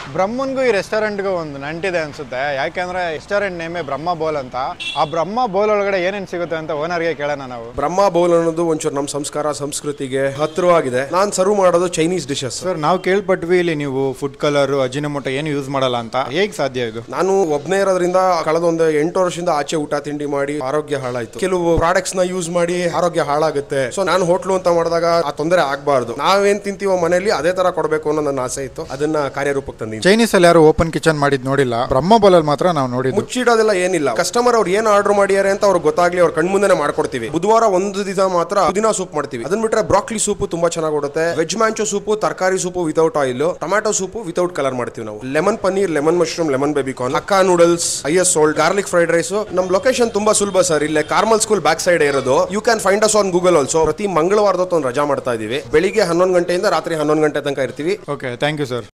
ಬ್ರಹ್ಮನ್ಗೂ ಈ ರೆಸ್ಟೋರೆಂಟ್ಗೂ ಒಂದು ನಂಟಿದೆ ಅನ್ಸುತ್ತೆ ಯಾಕೆಂದ್ರೆ ರೆಸ್ಟೋರೆಂಟ್ ನೇಮೇ ಬ್ರಹ್ಮ ಬೋಲ್ ಅಂತ ಆ ಬ್ರಹ್ಮ ಬೋಲ್ ಒಳಗಡೆ ಏನೇನು ಸಿಗುತ್ತೆ ಅಂತ ಓನರ್ಗೆ ಕೇಳೋಣ ನಾವು ಬ್ರಹ್ಮ ಬೌಲ್ ಅನ್ನೋದು ಒಂಚೂರು ನಮ್ಮ ಸಂಸ್ಕಾರ ಸಂಸ್ಕೃತಿಗೆ ಹತ್ತಿರವಾಗಿದೆ ನಾನು ಸರ್ವ್ ಮಾಡೋದು ಚೈನೀಸ್ ಡಿಶಸ್ ಸರ್ ನಾವು ಕೇಳ್ಪಟ್ವಿ ಇಲ್ಲಿ ನೀವು ಫುಡ್ ಕಲರ್ ಅಜಿನಮೋಟ ಏನು ಯೂಸ್ ಮಾಡಲ್ಲ ಅಂತ ಹೇಗೆ ಸಾಧ್ಯ ಇದು ನಾನು ಒಬ್ನೇ ಇರೋದ್ರಿಂದ ಕಳೆದ ಒಂದು ಎಂಟು ವರ್ಷದಿಂದ ಆಚೆ ಊಟ ತಿಂಡಿ ಮಾಡಿ ಆರೋಗ್ಯ ಹಾಳಾಯ್ತು ಕೆಲವು ಪ್ರಾಡಕ್ಟ್ಸ್ ನ ಯೂಸ್ ಮಾಡಿ ಆರೋಗ್ಯ ಹಾಳಾಗುತ್ತೆ ಸೊ ನಾನು ಹೋಟ್ಲು ಅಂತ ಮಾಡಿದಾಗ ಆ ತೊಂದರೆ ಆಗಬಾರ್ದು ನಾವೇನ್ ತಿಂತೀವೋ ಮನೆಯಲ್ಲಿ ಅದೇ ತರ ಕೊಡಬೇಕು ಅನ್ನೋ ನನ್ನ ಆಸೆ ಇತ್ತು ಅದನ್ನ ಕಾರ್ಯರೂಪಕ್ಕೆ ತಂದಿದ್ದೀನಿ ಚೈನೀಸ್ ಅಲ್ಲಿ ಯಾರು ಓಪನ್ ಕಿಚನ್ ಮಾಡಿದ್ ನೋಡಿಲ್ಲ ಬ್ರಹ್ಮ ಬೋಲ್ ಅಲ್ಲಿ ಮಾತ್ರ ನಾವು ನೋಡಿದ್ವಿ ಮುಚ್ಚಿಡೋದೆಲ್ಲ ಏನಿಲ್ಲ ಕಸ್ಟಮರ್ ಅವ್ರು ಏನ್ ಆರ್ಡರ್ ಮಾಡ್ಯಾರೆ ಅಂತ ಅವ್ರಿಗೆ ಗೊತ್ತಾಗ್ಲಿ ಅವ್ರ ಕಣ್ಮುಂದೆನೆ ಮಾಡ್ಕೊಡ್ತೀವಿ ಬುಧವಾರ ಒಂದು ದಿನ ಮಾತ್ರ ಪುದೀನ ಸೂಪ್ ಮಾಡ್ತೀವಿ ಅದನ್ನ ಬಿಟ್ರೆ ಬ್ರಾಕ್ಲಿ ಸೂಪ್ ತುಂಬಾ ಚೆನ್ನಾಗಿ ಕೊಡುತ್ತೆ ವೆಜ್ ಮ್ಯಾಂಚೋ ಸೂಪ್ ತರಕಾರಿ soup without oil tomato soup without colour ಮಾಡ್ತೀವಿ ನಾವು lemon paneer lemon mushroom lemon baby corn ಅಕ್ಕಾ ನೂಡಲ್ಸ್ ಐ ಎಸ್ ಸೋಲ್ಟ್ ಗಾರ್ಲಿಕ್ ಫ್ರೈಡ್ ರೈಸ್ ನಮ್ ಲೊಕೇಶನ್ ತುಂಬಾ ಸುಲಭ ಸರ್ ಇಲ್ಲೇ ಕಾರ್ಮಲ್ ಸ್ಕೂಲ್ ಬ್ಯಾಕ್ ಸೈಡ್ ಇರೋದು you can find us on Google also ಪ್ರತಿ ಮಂಗಳವಾರದ ಒಂದು ರಜಾ ಮಾಡ್ತಾ ಇದೀವಿ ಬೆಳಿಗ್ಗೆ ಹನ್ನೊಂದು ಗಂಟೆಯಿಂದ ರಾತ್ರಿ ಹನ್ನೊಂದು ಗಂಟೆ ತನಕ ಇರ್ತೀವಿ ಓಕೆ ಥ್ಯಾಂಕ್ ಯು ಸರ್